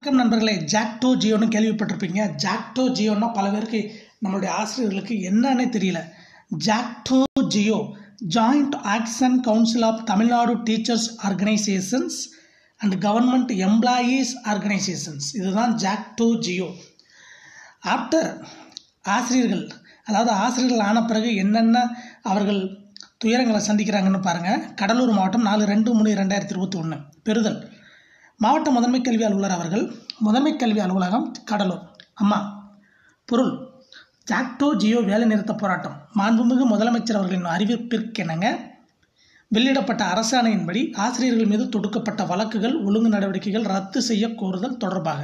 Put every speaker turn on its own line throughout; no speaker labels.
வணக்கம் நண்பர்களே ஜாக்டோ ஜியோன்னு கேள்விப்பட்டிருப்பீங்க ஜாக்டோ ஜியோன்னா பல பேருக்கு நம்மளுடைய ஆசிரியர்களுக்கு என்னன்னே தெரியல JACTO GEO joint action council of Tamil Nadu teachers organisations and government employees organisations இதுதான் ஜாக்டோ ஜியோ ஆஃப்டர் ஆசிரியர்கள் அதாவது ஆசிரியர்கள் ஆன பிறகு என்னென்ன அவர்கள் துயரங்களை சந்திக்கிறாங்கன்னு பாருங்கள் கடலூர் மாவட்டம் நாலு ரெண்டு மூணு ரெண்டாயிரத்தி இருபத்தி ஒன்று பெறுதல் மாவட்ட முதன்மை கல்வி அலுவலர் அவர்கள் முதன்மை கல்வி அலுவலகம் கடலூர் அம்மா பொருள் ஜாக்டோ ஜியோ வேலைநிறுத்த போராட்டம் மாண்புமிகு முதலமைச்சர் அவர்களின் அறிவிப்பிற்கெனங்க வெளியிடப்பட்ட அரசாணையின்படி ஆசிரியர்கள் மீது தொடுக்கப்பட்ட வழக்குகள் ஒழுங்கு நடவடிக்கைகள் ரத்து செய்ய கோருதல் தொடர்பாக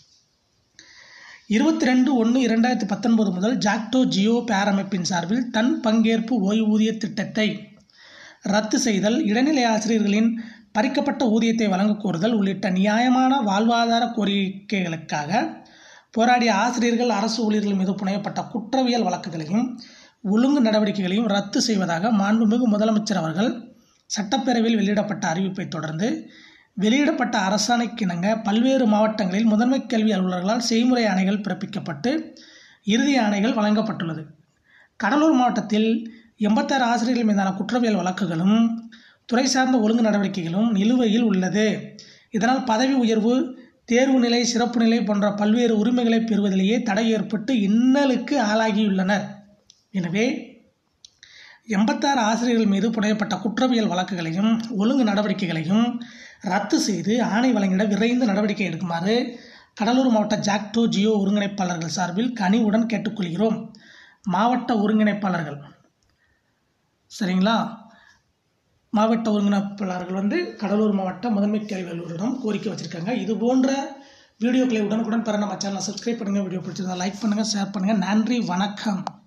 இருபத்தி ரெண்டு ஒன்று இரண்டாயிரத்தி பத்தொன்பது முதல் ஜாக்டோ ஜியோ பேரமைப்பின் சார்பில் தன் பங்கேற்பு ஓய்வூதிய திட்டத்தை ரத்து செய்தல் இடைநிலை ஆசிரியர்களின் பறிக்கப்பட்ட ஊதியத்தை வழங்கக் கோருதல் உள்ளிட்ட நியாயமான வாழ்வாதார கோரிக்கைகளுக்காக போராடிய ஆசிரியர்கள் அரசு ஊழியர்கள் மீது புனையப்பட்ட குற்றவியல் வழக்குகளையும் ஒழுங்கு நடவடிக்கைகளையும் ரத்து செய்வதாக மாண்புமிகு முதலமைச்சர் அவர்கள் சட்டப்பேரவையில் வெளியிடப்பட்ட அறிவிப்பை தொடர்ந்து வெளியிடப்பட்ட அரசாணைக்கிணங்க பல்வேறு மாவட்டங்களில் முதன்மை கல்வி அலுவலர்களால் செய்முறை ஆணைகள் பிறப்பிக்கப்பட்டு இறுதி ஆணைகள் வழங்கப்பட்டுள்ளது கடலூர் மாவட்டத்தில் எண்பத்தாறு ஆசிரியர்கள் மீதான குற்றவியல் வழக்குகளும் துறை சார்ந்த ஒழுங்கு நடவடிக்கைகளும் நிலுவையில் உள்ளது இதனால் பதவி உயர்வு தேர்வு நிலை சிறப்பு நிலை போன்ற பல்வேறு உரிமைகளை பெறுவதிலேயே தடை ஏற்பட்டு இன்னலுக்கு ஆளாகியுள்ளனர் எனவே எண்பத்தாறு ஆசிரியர்கள் மீது புனையப்பட்ட குற்றவியல் வழக்குகளையும் ஒழுங்கு நடவடிக்கைகளையும் ரத்து செய்து ஆணை வழங்கிட விரைந்து நடவடிக்கை எடுக்குமாறு கடலூர் மாவட்ட ஜாக்டோ ஜியோ ஒருங்கிணைப்பாளர்கள் சார்பில் கனிவுடன் கேட்டுக்கொள்கிறோம் மாவட்ட ஒருங்கிணைப்பாளர்கள் சரிங்களா மாவட்ட ஒருங்கிணைப்பாளர்கள் வந்து கடலூர் மாவட்ட முதன்மை கல்வி அலுவலரிடம் கோரிக்கை வச்சுருக்காங்க இது போன்ற வீடியோக்களை உடனுக்குடன் பெற நம்ம சேனலை சப்ஸ்கிரைப் பண்ணுங்கள் வீடியோ பிடிச்சிருந்தா லைக் பண்ணுங்கள் ஷேர் பண்ணுங்கள் நன்றி வணக்கம்